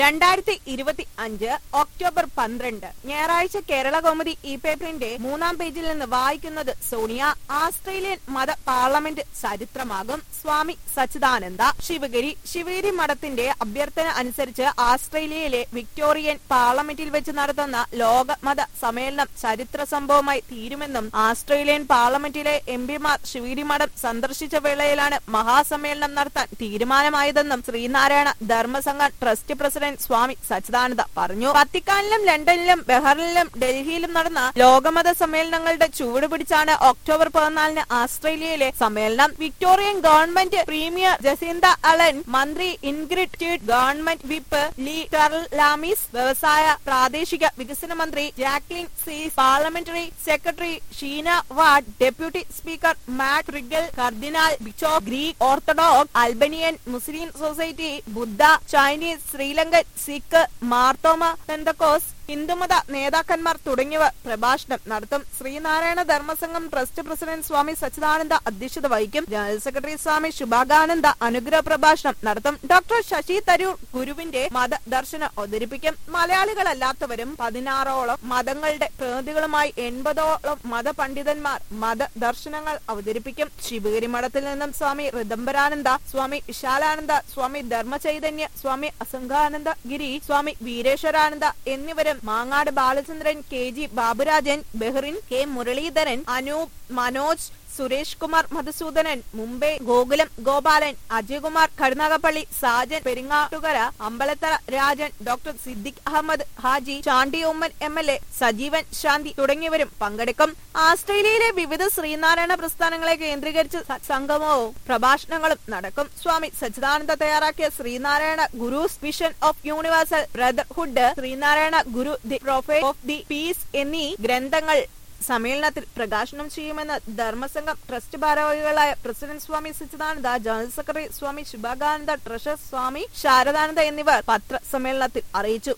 രണ്ടായിരത്തി ഇരുപത്തി അഞ്ച് ഒക്ടോബർ പന്ത്രണ്ട് ഞായറാഴ്ച കേരള കൗമുദി ഇ പേപ്പറിന്റെ മൂന്നാം പേജിൽ നിന്ന് വായിക്കുന്നത് സോണിയ ആസ്ട്രേലിയൻ മത പാർലമെന്റ് ചരിത്രമാകും സ്വാമി സച്ചിദാനന്ദ ശിവഗിരി ശിവഗിരി മഠത്തിന്റെ അഭ്യർത്ഥന അനുസരിച്ച് ആസ്ട്രേലിയയിലെ വിക്ടോറിയൻ പാർലമെന്റിൽ വെച്ച് നടത്തുന്ന ലോക മത സമ്മേളനം ചരിത്ര സംഭവമായി തീരുമെന്നും ആസ്ട്രേലിയൻ പാർലമെന്റിലെ എം പിമാർ ശിവഗിരി മഠം സന്ദർശിച്ച വേളയിലാണ് മഹാസമ്മേളനം നടത്താൻ തീരുമാനമായതെന്നും ശ്രീനാരായണ ധർമ്മസംഘ ട്രസ്റ്റ് പ്രസിഡന്റ് സ്വാമി സച്ചിദാനന്ദ പറഞ്ഞു വത്തിക്കാനിലും ലണ്ടനിലും ബഹ്റിനിലും ഡൽഹിയിലും നടന്ന ലോകമത സമ്മേളനങ്ങളുടെ ചുവട് പിടിച്ചാണ് ഒക്ടോബർ പതിനാലിന് ആസ്ട്രേലിയയിലെ സമ്മേളനം Victorian government premier Jacinta Allan മന്ത്രി Ingrid Stitt government whip Lee Tarlamis വ്യവസായ പ്രാദേശിക വികസന മന്ത്രി ജാക്ലിൻ സീസ് parliamentary secretary Sheena Watt deputy speaker Matt Rigall കർദിനാൾ bishop Greek Orthodox Albanian Muslim society ബുദ്ധ ചൈനീസ് ശ്രീലങ്കൻ സിഖ് മാർത്തോമ പെന്തക്കോസ് ഹിന്ദുമത നേതാക്കന്മാർ തുടങ്ങിയവർ പ്രഭാഷണം നടത്തും ശ്രീനാരായണ ധർമ്മസംഘം ട്രസ്റ്റ് പ്രസിഡന്റ് സ്വാമി സച്ചിദാനന്ദ അധ്യക്ഷത വഹിക്കും ജനറൽ സെക്രട്ടറി സ്വാമി ശുഭാകാനന്ദ അനുഗ്രഹ പ്രഭാഷണം നടത്തും ഡോക്ടർ ശശി തരൂർ ഗുരുവിന്റെ മതദർശനം അവതരിപ്പിക്കും മലയാളികളല്ലാത്തവരും പതിനാറോളം മതങ്ങളുടെ പ്രതിനിധികളുമായി എൺപതോളം മതപണ്ഡിതന്മാർ മതദർശനങ്ങൾ അവതരിപ്പിക്കും ശിവഗിരി മഠത്തിൽ നിന്നും സ്വാമി ഋദംബരാനന്ദ സ്വാമി വിശാലാനന്ദ സ്വാമി ധർമ്മചൈതന്യ സ്വാമി അസംഘാനന്ദ ഗിരി സ്വാമി വീരേശ്വരാനന്ദ എന്നിവരും Mangad Balachandran K G Baburajan Bahrain K Muraleedharan Anoop Manoj Suresh Kumar Madhusoodanan Mumbai Gokulam Gopalan Ajayakumar Karunagappally Sajan Peringottukara Ambalathara Rajan doctor Siddique Ahmed Haji Chandy Oommen M L A Sajeevan Santhi തുടങ്ങിയവരും പങ്കെടുക്കും ആസ്ട്രേലിയയിലെ വിവിധ ശ്രീനാരായണ പ്രസ്ഥാനങ്ങളെ കേന്ദ്രീകരിച്ച് സ- സംഗമവും പ്രഭാഷണങ്ങളും നടക്കും സ്വാമി സച്ചിദാനന്ദ തയ്യാറാക്കിയ Sreenarayana Guru's vision of universal brotherhood Sreenarayana Guru the profile of the peace എന്നീ ഗ്രന്ഥങ്ങൾ സമ്മേളനത്തിൽ പ്രകാശനം ചെയ്യുമെന്ന് ധർമ്മസംഘം ട്രസ്റ്റ് ഭാരവാഹികളായ president Swami Sachidananda general secretary Swami Shubhakananda treasurer Swami Sharadananda എന്നിവർ പത്ര സമ്മേളനത്തിൽ അറിയിച്ചു